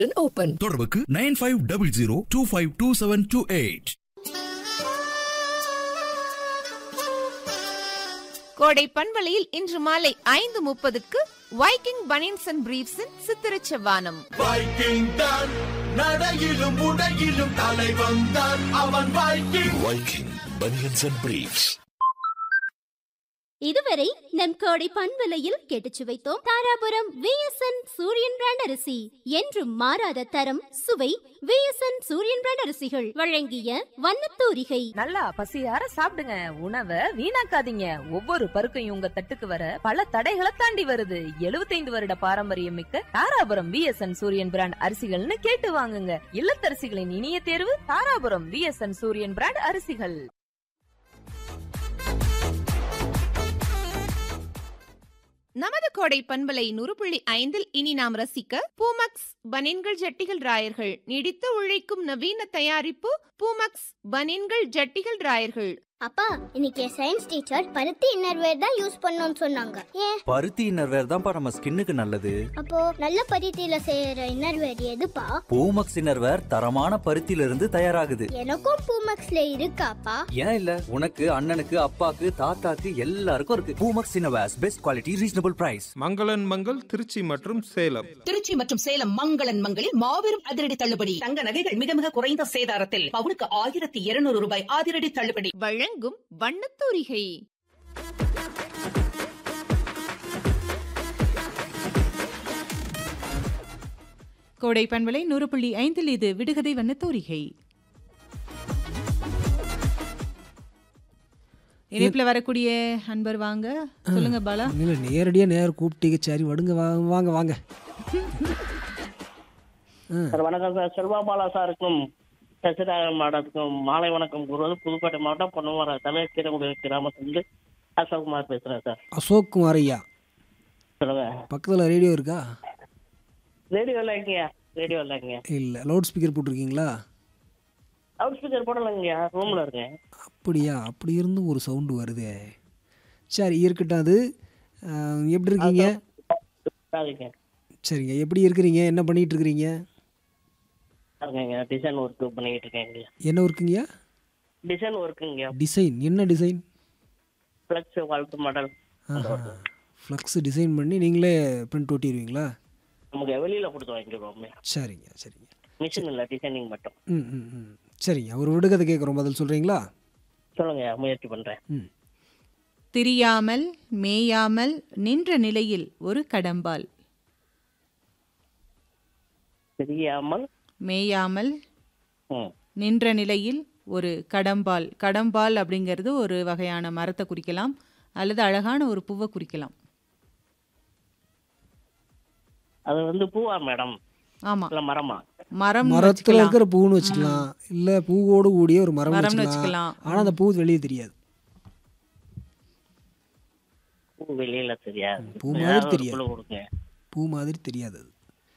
open. தொடர்புக்கு nine five double zero two five two seven two eight Kodai பண்பலையில் இன்று மாலை ஐந்து முப்பதுக்கு வைக்கிங் பனியன்ஸ் அண்ட் பிரீவ்ஸின் சித்திரச் செவ்வானம் வைக்கிங் தான் நடையிலும் உடையிலும் தலைவன் தான் அவன் Viking Viking banians and briefs இதுவரை நம் கோடை பண்பலையில் கேட்டுச் சுவைத்தோம் தாராபுரம் விஎஸ்என் சூரியன் பிராண்ட் அரிசி என்றும் மாறாத தரம் சுவை விஎஸ்என் சூரியன் பிராண்ட் அரிசிகள் வழங்கிய வண்ணத்தூரிகை நல்லா பசியார சாப்பிடுங்க உணவை வீணாக்காதீங்க ஒவ்வொரு பருக்கையும் உங்க தட்டுக்கு வர பல தடைகளை தாண்டி வருது 75 வருட பாரம்பரியம் மிக்க தாராபுரம் விஎஸ்என் சூரியன் பிராண்ட் அரிசிகள்னு கேட்டு வாங்குங்க இல்லத்தரசிகளின் இனிய தேர்வு தாராபுரம் விஎஸ்என் சூரியன் பிராண்ட் அரிசிகள் நமது கோடை பண்பலை நூறு புள்ளி ஐந்தில் இனி நாம் ரசிக்க பூமக்ஸ் பனின்கள் ஜட்டிகள் ராயர்கள் நீடித்து உழைக்கும் நவீன தயாரிப்பு பூமக்ஸ் பனின்கள் ஜட்டிகள் ராயர்கள் அப்பா இன்னைக்கு சயின்ஸ் டீச்சர் பருத்தி இன்னர்வேர் தான் யூஸ் பண்ணணும்னு சொன்னாங்க ஏன் பருத்தி இன்னர்வேர் தான்ப்பா நம்ம ஸ்கின்னுக்கு நல்லது அப்போ நல்ல பருத்தியில செய்யற இன்னர்வேர் எதுப்பா பூமக்ஸ் இன்னர்வேர் தரமான பருத்தியில இருந்து தயாராகுது எனக்கும் பூமக்ஸ்ல இருக்காப்பா ஏன் இல்ல உனக்கு அண்ணனுக்கு அப்பாக்கு தாத்தாக்கு எல்லாருக்கும் இருக்கு Poomex innerwears best quality reasonable price மங்களன் மங்கள் திருச்சி மற்றும் சேலம் திருச்சி மற்றும் சேலம் மங்களன் மங்களில் மாபெரும் அதிரடி தள்ளுபடி தங்க நகைகள் மிக மிக குறைந்த சேதாரத்தில் பவுனுக்கு ஆயிரத்தி இருநூறு ரூபாய் அதிரடி தள்ளுபடி வழங்கும் வண்ணத்தூரிகை கோடை பண்பலை நூறு புள்ளி ஐந்தில் இது விடுகதை வண்ண தோரிகை இணைப்புல வரக்கூடிய அன்பர் வாங்க சொல்லுங்க பாலா இல்லை நேரடியாக நேர் கூப்பிட்டீங்க சரி வடுங்க வாங்க வாங்க வாங்க சார் வணக்கம் சார் செல்வாபாலா சாருக்கும் சசிதார மாடத்துக்கும் மாலை வணக்கம் கூறுவது புதுக்கோட்டை மாவட்டம் பொன்னமர தலைக்கீரங்குடி கிராமத்திலிருந்து அசோக்குமார் பேசுறேன் சார் அசோக் குமார் ஐயா சொல்லுங்க பக்கத்தில் ரேடியோ இருக்கா ரேடியோ இல்லைங்கய்யா ரேடியோ இல்லைங்க இல்லை லவுட் ஸ்பீக்கர் போட்டிருக்கீங்களா அவுட் ஸ்பீக்கர் போடலைங்கய்யா ரூம்ல இருக்கேன் அப்படியா அப்படி இருந்தும் ஒரு சவுண்டு வருதே சரி இருக்கட்டும் அது அஹ், எப்படி இருக்கீங்க அதுங்க சரிங்க எப்படி இருக்கிறீங்க என்ன பண்ணிட்டு இருக்கிறீங்க இருக்கேங்க டிசைன் ஒர்க் பண்ணிக்கிட்டு இருக்கேங்க என்ன ஒர்க்குங்கய்யா டிசைன் ஒர்க்குங்கய்யா டிசைன் என்ன டிசைன் ஃப்ளக்ஸ் வாழ்த்து மாடல் ஃப்ளக்ஸ் டிசைன் பண்ணி நீங்களே பிரிண்ட் ஒட்டிடுவீங்களா நமக்கு வெளியில கொடுத்து வாங்கிடுவோம் சரிங்க சரிங்க மிஷின் இல்லை டிசைனிங் மட்டும் ம் ம் ம் சரிங்க ஒரு விடுகதை கேட்குறோம் பதில் சொல்கிறீங்களா சொல்லுங்க முயற்சி பண்றேன் ம் திரியாமல் மேயாமல் நின்ற நிலையில் ஒரு கடம்பால் தெரியாமல் மேயாமல் ம் நின்ற நிலையில் ஒரு கடம்பால் கடம்பால் அப்படிங்கிறது ஒரு வகையான மரத்தை குறிக்கலாம் அல்லது அழகான ஒரு பூவை குறிக்கலாம் அது வந்து பூவா மேடம் ஆமா இல்ல மரமா மரம் மரத்தில் இருக்கிற பூன்னு வச்சுக்கலாம் இல்லை பூவோடு கூடிய ஒரு மரம் மரம்னு வச்சுக்கலாம் வச்சுக்கலாம். ஆனால் அந்த பூ வெளியே தெரியாது பூ வெளியில தெரியாது பூ மாதிரி ஏதாவது ஒரு தெரியாது. குழு கொடுங்க பூ மாதிரி தெரியாது அது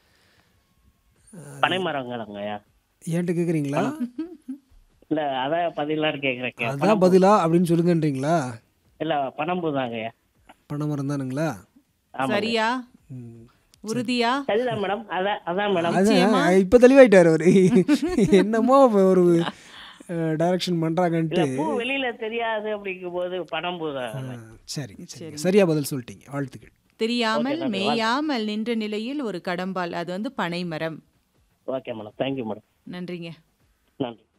பனை மரங்களாங்கய்யா ஏன்ட்ட கேட்குறீங்களா இல்ல அதான் பதிலான்னு கேக்குறேன் அதான் பதிலா அப்படின்னு சொல்லுங்கன்றீங்களா இல்ல பனம்பூ தாங்கய்யா பனை மரம் தானுங்களா ஆமாங்க. சரியா உறுதியா சரிதான் மேடம் அதான் அதான் மேடம் அதான் இப்போ தெளிவாயிட்டார் அவர் என்னமோ ஒரு டைரக்ஷன் இல்ல பண்ணுறாங்கன்ட்டு பூ வெளியில தெரியாது அப்படிங்கும் போது பனம்பூ தான் சரிங்க சரிங்க சரியா பதில் சொல்லிட்டீங்க வாழ்த்துக்கள் தெரியாமல் Okay, okay. மேயாமல் நின்ற நிலையில் ஒரு கடம்பால் அது வந்து பனை மரம் ஓகே மேடம் தேங்க்யூ மேடம் நன்றிங்க நன்றி